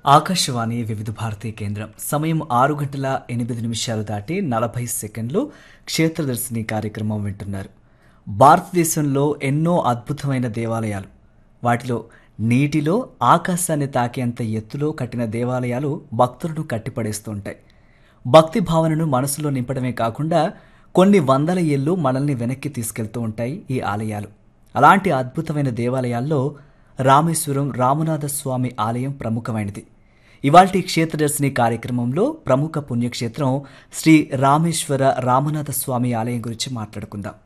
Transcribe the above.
ఆకాశవాణి వివిధ భారతీ కేంద్రం సమయం ఆరు గంటల ఎనిమిది నిమిషాలు దాటి నలభై సెకండ్లు క్షేత్రదర్శిని కార్యక్రమం వింటున్నారు భారతదేశంలో ఎన్నో అద్భుతమైన దేవాలయాలు వాటిలో నీటిలో ఆకాశాన్ని తాకేంత ఎత్తులో కట్టిన దేవాలయాలు భక్తులను కట్టిపడేస్తూ ఉంటాయి భక్తి భావనను మనసులో నింపడమే కాకుండా కొన్ని వందల ఏళ్ళు మనల్ని వెనక్కి తీసుకెళ్తూ ఉంటాయి ఈ ఆలయాలు అలాంటి అద్భుతమైన దేవాలయాల్లో రామేశ్వరం రామనాథ స్వామి ఆలయం ప్రముఖమైనది ఇవాల్టి క్షేత్రదర్శిని కార్యక్రమంలో ప్రముఖ పుణ్యక్షేత్రం శ్రీ రామేశ్వర రామనాథ స్వామి ఆలయం గురించి మాట్లాడుకుందాం